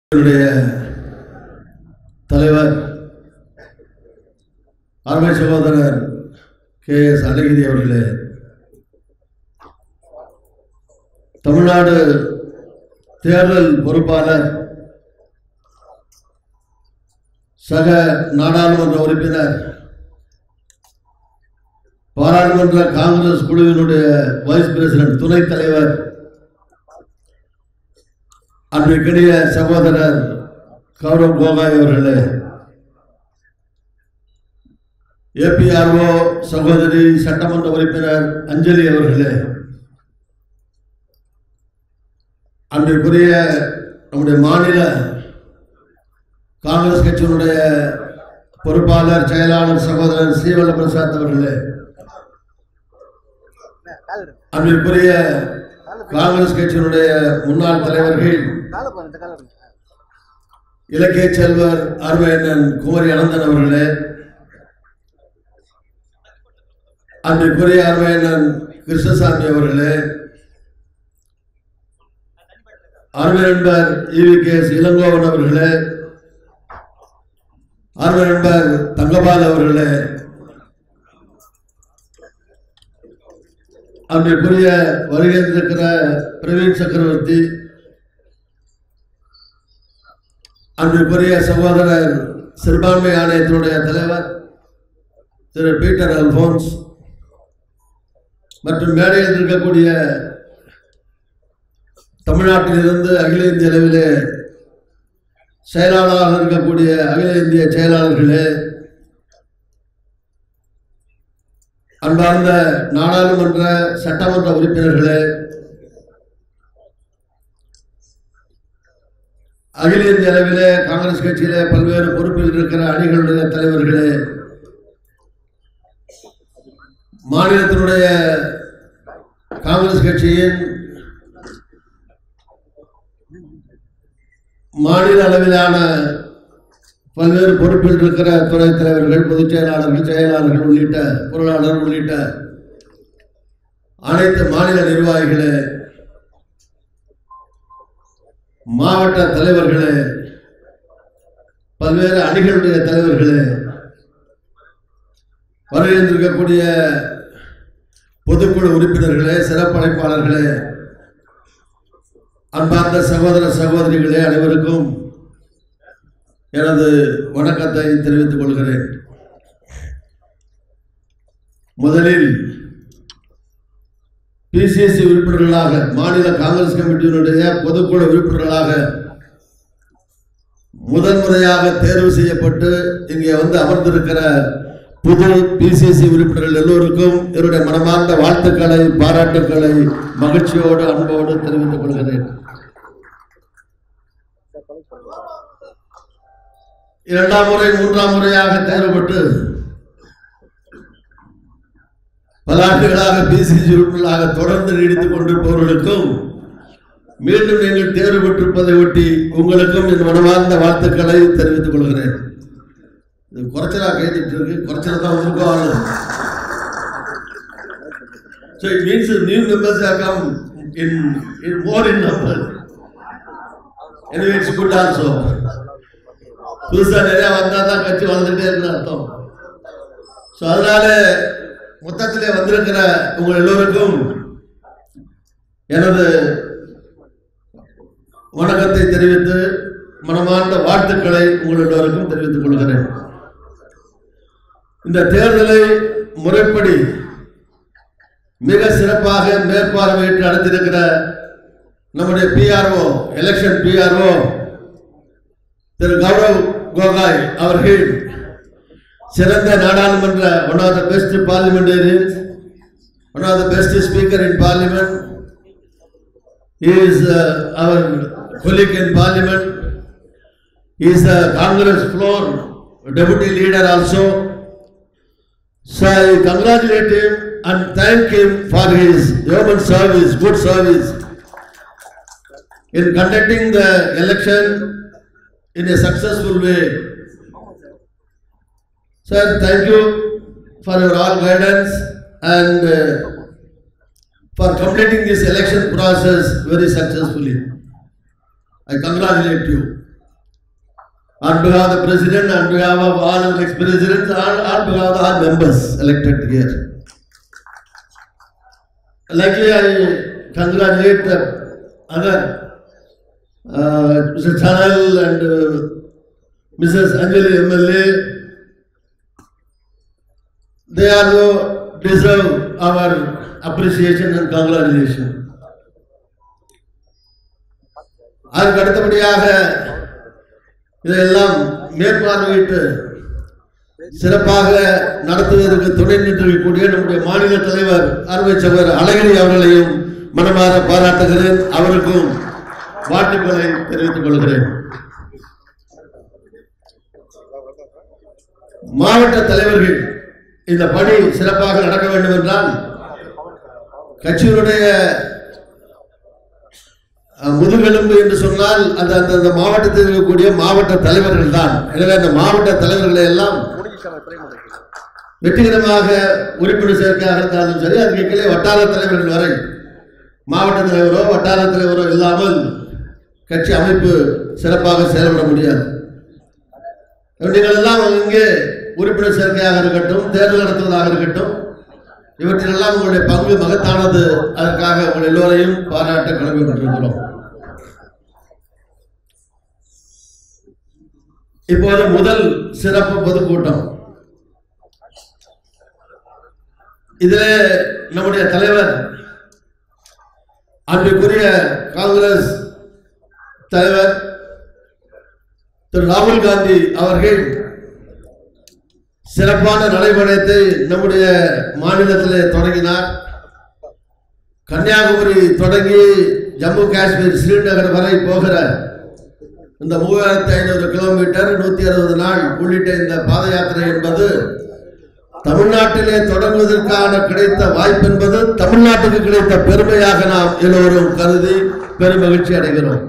என்னுடைய தலைவர் அருமை சகோதரர் கே எஸ் அழகிரி அவர்களே தமிழ்நாடு தேர்தல் பொறுப்பாளர் சக நாடாளுமன்ற உறுப்பினர் பாராளுமன்ற காங்கிரஸ் குழுவினுடைய வைஸ் பிரசிடென்ட் துணைத் தலைவர் அன்றைக்கிடைய சகோதரர் கௌரவ் கோகாய் அவர்களே ஏபிஆர்ஓ சகோதரி சட்டமன்ற உறுப்பினர் அஞ்சலி அவர்களே அன்றைக்குரிய நம்முடைய மாநில காங்கிரஸ் கட்சியினுடைய பொறுப்பாளர் செயலாளர் சகோதரர் ஸ்ரீவல்ல பிரசாத் அவர்களே அன்றைக்குரிய காங்கிரஸ் கட்சியினுடைய முன்னாள் தலைவர்கள் இலக்கிய செல்வர் அருமையண்ணன் குமரி அனந்தன் அவர்களே அன்றைக்குரிய அருமையண்ணன் கிருஷ்ணசாமி அவர்களே அருமை நண்பர் இவி கே எஸ் இளங்கோவன் அவர்களே அருமை நண்பர் தங்கபால் அவர்களே அன்றைக்குரிய வருகை இருக்கிற பிரவீன் சக்கரவர்த்தி அன்றைக்குரிய சகோதரர் சிறுபான்மை ஆணையத்தினுடைய தலைவர் திரு பீட்டர் அல்போன்ஸ் மற்றும் மேடையில் இருக்கக்கூடிய தமிழ்நாட்டிலிருந்து அகில இந்திய அளவிலே செயலாளராக இருக்கக்கூடிய அகில இந்திய செயலாளர்களே அன்பார்ந்த நாடாளுமன்ற சட்டமன்ற உறுப்பினர்களே அகில இந்திய அளவிலே காங்கிரஸ் கட்சியிலே பல்வேறு பொறுப்பில் இருக்கிற அணிகளுடைய தலைவர்களே மாநிலத்தினுடைய காங்கிரஸ் கட்சியின் மாநில அளவிலான பல்வேறு பொறுப்பில் இருக்கிற துணைத் தலைவர்கள் பொதுச் செயலாளர்கள் செயலாளர்கள் உள்ளிட்ட பொருளாளர் உள்ளிட்ட அனைத்து மாநில நிர்வாகிகளே மாவட்ட தலைவர்களே பல்வேறு அணிகளுடைய தலைவர்களே வருகின்றிருக்கக்கூடிய பொதுக்குழு உறுப்பினர்களே சிறப்பு அழைப்பாளர்களே அன்பார்ந்த சகோதர சகோதரிகளே அனைவருக்கும் எனது வணக்கத்தை தெரிவித்துக் கொள்கிறேன் முதலில் பிசிசி உறுப்பினர்களாக மாநில காங்கிரஸ் கமிட்டியினுடைய பொதுக்குழு உறுப்பினர்களாக முதன் முறையாக தேர்வு செய்யப்பட்டு இங்கே வந்து அமர்ந்திருக்கிற புது பிசிசி உறுப்பினர்கள் எல்லோருக்கும் என்னுடைய மனமார்ந்த வாழ்த்துக்களை பாராட்டுக்களை மகிழ்ச்சியோடு அன்போடு தெரிவித்துக் கொள்கிறேன் இரண்டாம் முறை மூன்றாம் முறையாக தேர்வு பெற்று பல ஆண்டுகளாக பிசிசி உறுப்பினர்களாக தொடர்ந்து நீடித்துக் கொண்டிருப்பவர்களுக்கும் மீண்டும் நீங்கள் தேர்வு பெற்றிருப்பதை ஒட்டி உங்களுக்கும் என் மனமார்ந்த வாழ்த்துக்களை தெரிவித்துக் கொள்கிறேன் இது குறைச்சலா கேட்டுட்டு இருக்கு குறைச்சல தான் வந்திருக்கோம் ஆளு So it means the new members have come in, in more in number. Anyway, it's good also. புதுசா நிறைய வந்தா தான் கட்சி வளர்ந்துட்டே இருக்குன்னு அர்த்தம் ஸோ அதனால மொத்தத்திலே வந்திருக்கிற உங்கள் எல்லோருக்கும் எனது வணக்கத்தை தெரிவித்து மனமார்ந்த வாழ்த்துக்களை உங்கள் எல்லோருக்கும் தெரிவித்துக் கொள்கிறேன் இந்த தேர்தலை முறைப்படி மிக சிறப்பாக மேற்பார்வையிட்டு நடத்தியிருக்கிற நம்முடைய பிஆர்ஓ எலெக்ஷன் பிஆர்ஓ திரு கௌரவ் கோகாய் அவர்கள் சிறந்த நாடாளுமன்ற one of the best parliamentarians one of the best speaker in parliament is அவர் colleague in parliament he is the congress floor deputy leader also so i congratulate him and thank him for his human service good service in conducting the election in a successful way sir thank you for your all guidance and uh, for completing this election process very successfully. I congratulate you. on behalf of the president, on behalf of all the ex-presidents, on, on behalf of all members elected here. Luckily, I congratulate the other, uh, Mr. Chanel and uh, Mrs. Anjali MLA. They also deserve our appreciation and congratulations. அதற்கு அடுத்தபடியாக இதையெல்லாம் மேற்பார்வையிட்டு சிறப்பாக நடத்துவதற்கு துணை நின்றிருக்கக்கூடிய நம்முடைய மாநில தலைவர் அருமை சகோதரர் அழகிரி அவர்களையும் மனமாற பாராட்டுகிறேன் அவருக்கும் வாழ்த்துக்களை தெரிவித்துக் கொள்கிறேன் மாவட்ட தலைவர்கள் இந்த பணி சிறப்பாக நடக்க வேண்டும் என்றால் கட்சியினுடைய அஹ், முதுகெலும்பு என்று சொன்னால் அந்த அந்த அந்த மாவட்டத்தில் இருக்கக்கூடிய மாவட்ட தலைவர்கள் தான் எனவே அந்த மாவட்ட தலைவர்களை எல்லாம் வெற்றிகரமாக உறுப்பினர் சேர்க்கையாக இருந்தாலும் சரி அதுக்கு கீழே வட்டார தலைவர்கள் வரை மாவட்ட தலைவரோ வட்டார தலைவரோ இல்லாமல் கட்சி அமைப்பு சிறப்பாக செயல்பட முடியாது நீங்கள் எல்லாம் இங்கே உறுப்பினர் சேர்க்கையாக இருக்கட்டும் தேர்தல் நடத்துவதாக இருக்கட்டும் இவற்றிலெல்லாம் உங்களுடைய பங்கு மகத்தானது அதற்காக உங்கள் எல்லோரையும் பாராட்ட கடமைப்பட்டிருக்கிறோம் இப்போது முதல் சிறப்பு பொதுக்கூட்டம் இதிலே நம்முடைய தலைவர் அன்றைக்குரிய காங்கிரஸ் தலைவர் திரு ராகுல் காந்தி அவர்கள் சிறப்பான நடைபயணத்தை நம்முடைய மாநிலத்திலே தொடங்கினார் கன்னியாகுமரி தொடங்கி ஜம்மு காஷ்மீர் ஸ்ரீநகர் வரை போகிற இந்த மூவாயிரத்தி ஐநூறு கிலோமீட்டர் நூத்தி அறுபது நாள் உள்ளிட்ட இந்த பாத யாத்திரை என்பது தமிழ்நாட்டிலே தொடங்குவதற்கான கிடைத்த வாய்ப்பு என்பது தமிழ்நாட்டுக்கு கிடைத்த பெருமையாக நாம் எல்லோரும் கருதி பெருமகிழ்ச்சி அடைகிறோம்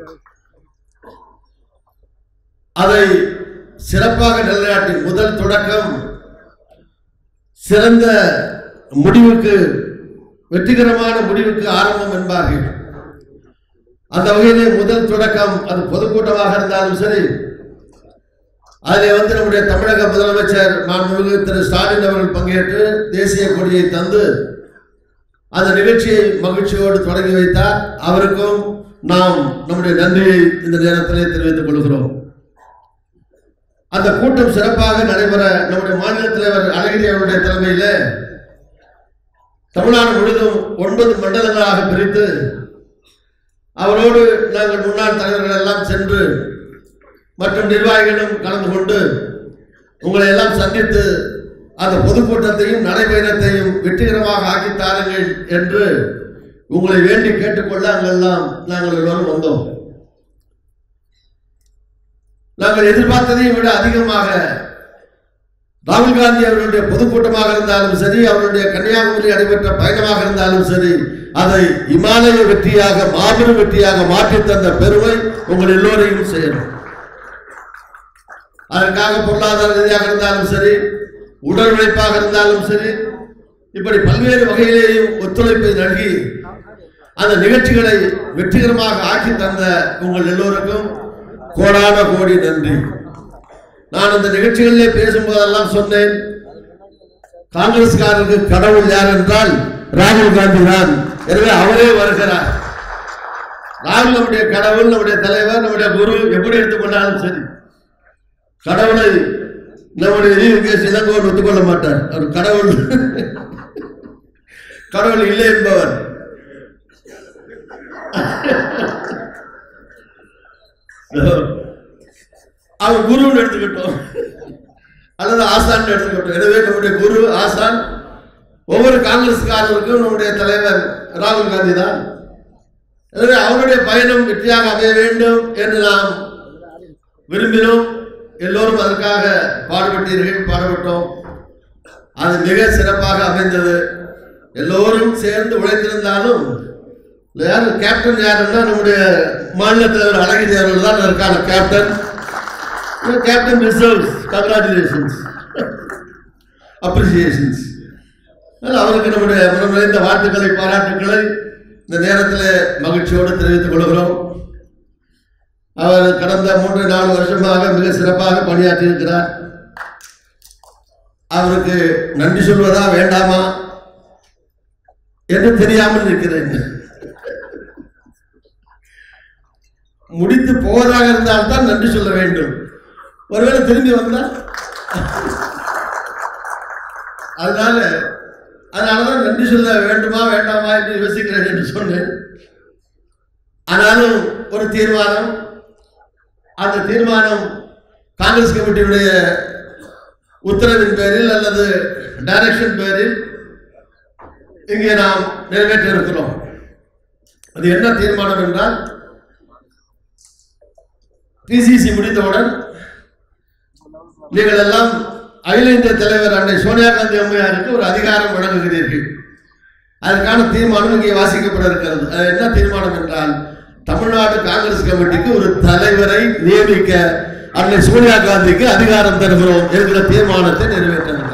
அதை சிறப்பாக நிலைநாட்டி முதல் தொடக்கம் சிறந்த முடிவுக்கு வெற்றிகரமான முடிவுக்கு ஆரம்பம் என்பார்கள் அந்த வகையிலே முதல் தொடக்கம் அது பொதுக்கூட்டமாக இருந்தாலும் சரி அதிலே வந்து நம்முடைய தமிழக முதலமைச்சர் மாண்புமிகு திரு ஸ்டாலின் அவர்கள் பங்கேற்று தேசிய கொடியை தந்து அந்த நிகழ்ச்சியை மகிழ்ச்சியோடு தொடங்கி வைத்தார் அவருக்கும் நாம் நம்முடைய நன்றியை இந்த நேரத்திலே தெரிவித்துக் கொள்கிறோம் அந்த கூட்டம் சிறப்பாக நடைபெற நம்முடைய மாநில தலைவர் அழகிரி அவருடைய தலைமையிலே தமிழ்நாடு முழுவதும் ஒன்பது மண்டலங்களாக பிரித்து அவரோடு நாங்கள் முன்னாள் தலைவர்கள் எல்லாம் சென்று மற்றும் நிர்வாகிகளும் கலந்து கொண்டு உங்களை எல்லாம் சந்தித்து அந்த பொதுக்கூட்டத்தையும் நடைபயணத்தையும் வெற்றிகரமாக ஆக்கி தாருங்கள் என்று உங்களை வேண்டி கேட்டுக்கொள்ள அங்கெல்லாம் நாங்கள் எல்லோரும் வந்தோம் நாங்கள் எதிர்பார்த்ததையும் விட அதிகமாக ராகுல் காந்தி அவர்களுடைய பொதுக்கூட்டமாக இருந்தாலும் சரி அவருடைய கன்னியாகுமரி நடைபெற்ற பயணமாக இருந்தாலும் சரி அதை இமாலய வெற்றியாக மாபெரும் வெற்றியாக மாற்றி தந்த பெருமை உங்கள் எல்லோரையும் சேரும் அதற்காக பொருளாதார ரீதியாக இருந்தாலும் சரி உடல் உழைப்பாக இருந்தாலும் சரி இப்படி பல்வேறு வகையிலேயும் ஒத்துழைப்பை நல்கி அந்த நிகழ்ச்சிகளை வெற்றிகரமாக ஆக்கி தந்த உங்கள் எல்லோருக்கும் கோடான கோடி நன்றி நான் அந்த நிகழ்ச்சிகளிலே பேசும்போதெல்லாம் சொன்னேன் காங்கிரஸ்காரருக்கு கடவுள் யார் என்றால் ராகுல் காந்தி தான் எனவே அவரே வருகிறார் ராகுல் நம்முடைய கடவுள் நம்முடைய தலைவர் நம்முடைய குரு எப்படி எடுத்துக்கொண்டாலும் சரி கடவுளை நம்முடைய ஈவிகேஸ் இளங்கோவன் ஒத்துக்கொள்ள மாட்டார் அவர் கடவுள் கடவுள் இல்லை என்பவர் அவர் குருன்னு எடுத்துக்கிட்டோம் அல்லது ஆசான் எடுத்துக்கிட்டோம் எனவே நம்முடைய குரு ஆசான் ஒவ்வொரு காங்கிரஸ்காரருக்கும் நம்முடைய தலைவர் ராகுல் காந்தி தான் எனவே அவருடைய பயணம் வெற்றியாக அமைய வேண்டும் என்று நாம் விரும்பினோம் எல்லோரும் அதற்காக பாடுபட்டீர்கள் பாடுபட்டோம் அது மிக சிறப்பாக அமைந்தது எல்லோரும் சேர்ந்து உழைத்திருந்தாலும் இதுல யாரு கேப்டன் யாருன்னா நம்முடைய மாநில தலைவர் அழகிரி அவர்கள் தான் அதற்கான captain captain reserves congratulations appreciations அவருக்கு நம்முடைய மனம் நிறைந்த வாழ்த்துக்களை பாராட்டுக்களை இந்த நேரத்தில் மகிழ்ச்சியோடு தெரிவித்துக் கொள்கிறோம் அவர் கடந்த மூன்று நாலு வருஷமாக மிக சிறப்பாக பணியாற்றி இருக்கிறார் அவருக்கு நன்றி சொல்வதா வேண்டாமா என்று தெரியாமல் இருக்கிறேன் முடித்து போவதாக இருந்தால்தான் நன்றி சொல்ல வேண்டும் ஒருவேளை திரும்பி வந்தால் அதனால அதனாலதான் நன்றி சொல்ல வேண்டுமா வேண்டாமா என்று யோசிக்கிறேன் என்று சொன்னேன் ஆனாலும் ஒரு தீர்மானம் அந்த தீர்மானம் காங்கிரஸ் கமிட்டியுடைய உத்தரவின் பேரில் அல்லது டைரக்ஷன் பேரில் இங்கே நாம் நிறைவேற்ற இருக்கிறோம் அது என்ன தீர்மானம் என்றால் பிசிசி முடிந்தவுடன் நீங்கள் எல்லாம் அகில இந்திய தலைவர் அன்னை சோனியா காந்தி அம்மையாருக்கு ஒரு அதிகாரம் வழங்குகிறீர்கள் அதற்கான தீர்மானம் இங்கே வாசிக்கப்பட இருக்கிறது அது என்ன தீர்மானம் என்றால் தமிழ்நாடு காங்கிரஸ் கமிட்டிக்கு ஒரு தலைவரை நியமிக்க அன்னை சோனியா காந்திக்கு அதிகாரம் தருகிறோம் என்கிற தீர்மானத்தை நிறைவேற்ற இருக்கிறோம்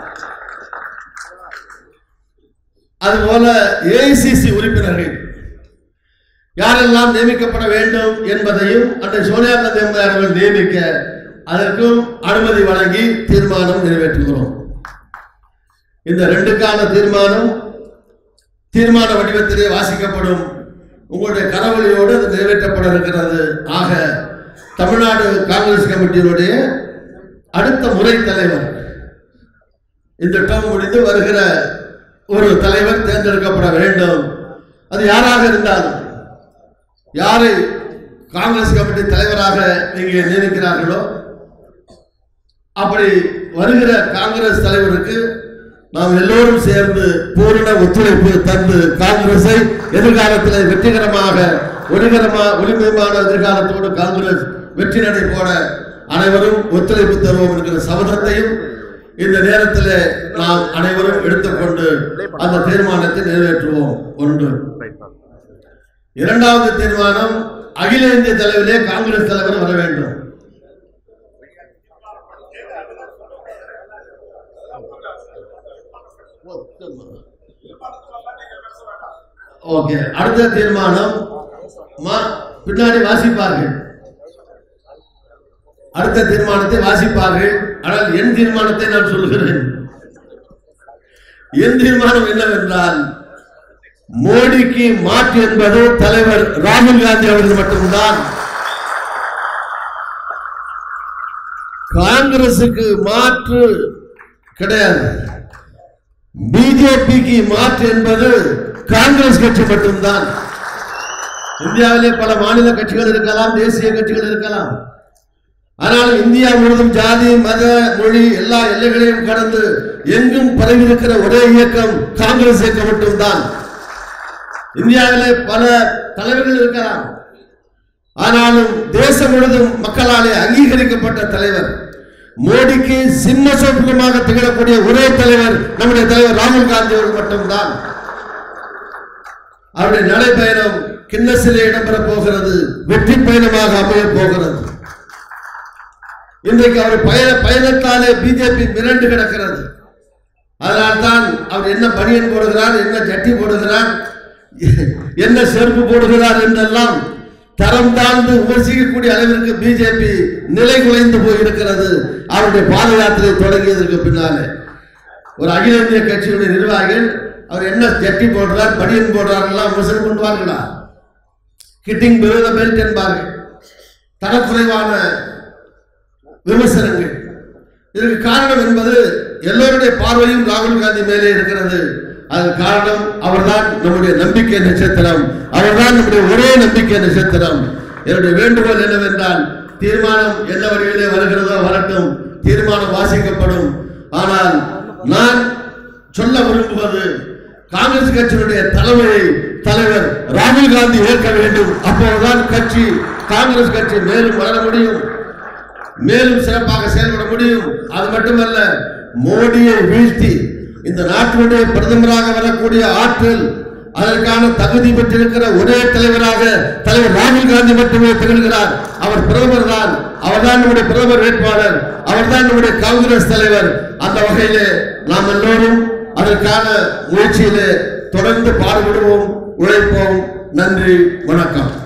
அதுபோல ஏஐசிசி உறுப்பினர்கள் யாரெல்லாம் நியமிக்கப்பட வேண்டும் என்பதையும் அன்னை சோனியா காந்தி அம்மையார் அவர்கள் நியமிக்க அதற்கும் அனுமதி வழங்கி தீர்மானம் நிறைவேற்றுகிறோம் இந்த ரெண்டுக்கான தீர்மானம் தீர்மான வடிவத்திலே வாசிக்கப்படும் உங்களுடைய கரவொலியோடு அது நிறைவேற்றப்பட இருக்கிறது ஆக தமிழ்நாடு காங்கிரஸ் கமிட்டியினுடைய அடுத்த முறை தலைவர் இந்த டேர்ம் முடிந்து வருகிற ஒரு தலைவர் தேர்ந்தெடுக்கப்பட வேண்டும் அது யாராக இருந்தாலும் யாரை காங்கிரஸ் கமிட்டி தலைவராக இங்கே நியமிக்கிறார்களோ அப்படி வருகிற காங்கிரஸ் தலைவருக்கு நாம் எல்லோரும் சேர்ந்து பூரண ஒத்துழைப்பு தந்து காங்கிரஸை எதிர்காலத்தில் வெற்றிகரமாக ஒளிகரமா ஒளிமயமான எதிர்காலத்தோடு காங்கிரஸ் வெற்றி நடை போட அனைவரும் ஒத்துழைப்பு தருவோம் என்கிற சபதத்தையும் இந்த நேரத்தில் நாம் அனைவரும் எடுத்துக்கொண்டு அந்த தீர்மானத்தை நிறைவேற்றுவோம் ஒன்று இரண்டாவது தீர்மானம் அகில இந்திய தலைவரிலே காங்கிரஸ் தலைவர் வர வேண்டும் ஓகே அடுத்த தீர்மானம் மா- பின்னாடி வாசிப்பார்கள் அடுத்த தீர்மானத்தை வாசிப்பார்கள் ஆனால் என் தீர்மானத்தை நான் சொல்கிறேன் என் தீர்மானம் என்னவென்றால் மோடிக்கு மாற்று என்பது தலைவர் ராகுல் காந்தி அவர்கள் மட்டும்தான் காங்கிரசுக்கு மாற்று கிடையாது பிஜேபிக்கு மாற்று என்பது காங்கிரஸ் கட்சி மட்டும்தான் இந்தியாவிலே பல மாநில கட்சிகள் இருக்கலாம் தேசிய கட்சிகள் இருக்கலாம் ஆனால் இந்தியா முழுவதும் ஜாதி மத மொழி எல்லா எல்லைகளையும் கடந்து எங்கும் பரவி இருக்கிற ஒரே இயக்கம் காங்கிரஸ் இயக்கம் மட்டும்தான் இந்தியாவிலே பல தலைவர்கள் இருக்கலாம் ஆனாலும் தேசம் முழுவதும் மக்களாலே அங்கீகரிக்கப்பட்ட தலைவர் மோடிக்கு சிம்ம சொப்பனமாக திகழக்கூடிய ஒரே தலைவர் நம்முடைய தலைவர் ராகுல் காந்தி அவர்கள் மட்டும்தான் அவருடைய நடைபயணம் கின்னஸிலே இடம்பெற போகிறது வெற்றி பயணமாக அமைய போகிறது இன்றைக்கு அவர் பயண பயணத்தாலே பிஜேபி மிரண்டு கிடக்கிறது அதனால்தான் அவர் என்ன பனியன் போடுகிறார் என்ன ஜட்டி போடுகிறார் என்ன செருப்பு போடுகிறார் என்றெல்லாம் தரம் தாழ்ந்து விமர்சிக்கக்கூடிய அளவிற்கு பிஜேபி நிலை குலைந்து போயிருக்கிறது அவருடைய பாத யாத்திரை தொடங்கியதற்கு பின்னாலே ஒரு அகில இந்திய கட்சியுடைய நிர்வாகிகள் அவர் என்ன ஜட்டி போடுறார் பனியன் போடுறார் எல்லாம் விமர்சனம் பண்ணுவார்களா கிட்டிங் பெருத பெல்ட் என்பார்கள் தரக்குறைவான விமர்சனங்கள் இதற்கு காரணம் என்பது எல்லோருடைய பார்வையும் ராகுல் காந்தி மேலே இருக்கிறது அதற்கு காரணம் அவர்தான் நம்முடைய நம்பிக்கை நட்சத்திரம் அவர்தான் நம்முடைய ஒரே நம்பிக்கை நட்சத்திரம் என்னுடைய வேண்டுகோள் என்னவென்றால் தீர்மானம் என்ன வடிவிலே வருகிறதோ வரட்டும் தீர்மானம் வாசிக்கப்படும் ஆனால் நான் சொல்ல விரும்புவது காங்கிரஸ் கட்சியினுடைய தலைமையை தலைவர் ராகுல் காந்தி ஏற்க வேண்டும் அப்போதுதான் கட்சி காங்கிரஸ் கட்சி மேலும் வளர முடியும் மேலும் சிறப்பாக செயல்பட முடியும் அது மட்டுமல்ல மோடியை வீழ்த்தி இந்த நாட்டினுடைய பிரதமராக வரக்கூடிய ஆற்றல் அதற்கான தகுதி பெற்றிருக்கிற ஒரே தலைவராக தலைவர் ராகுல் காந்தி மட்டுமே திகழ்கிறார் அவர் பிரதமர் தான் அவர்தான் நம்முடைய பிரதமர் வேட்பாளர் அவர்தான் நம்முடைய காங்கிரஸ் தலைவர் அந்த வகையிலே நாம் எல்லோரும் அதற்கான முயற்சியிலே தொடர்ந்து பாடுபடுவோம் உழைப்போம் நன்றி வணக்கம்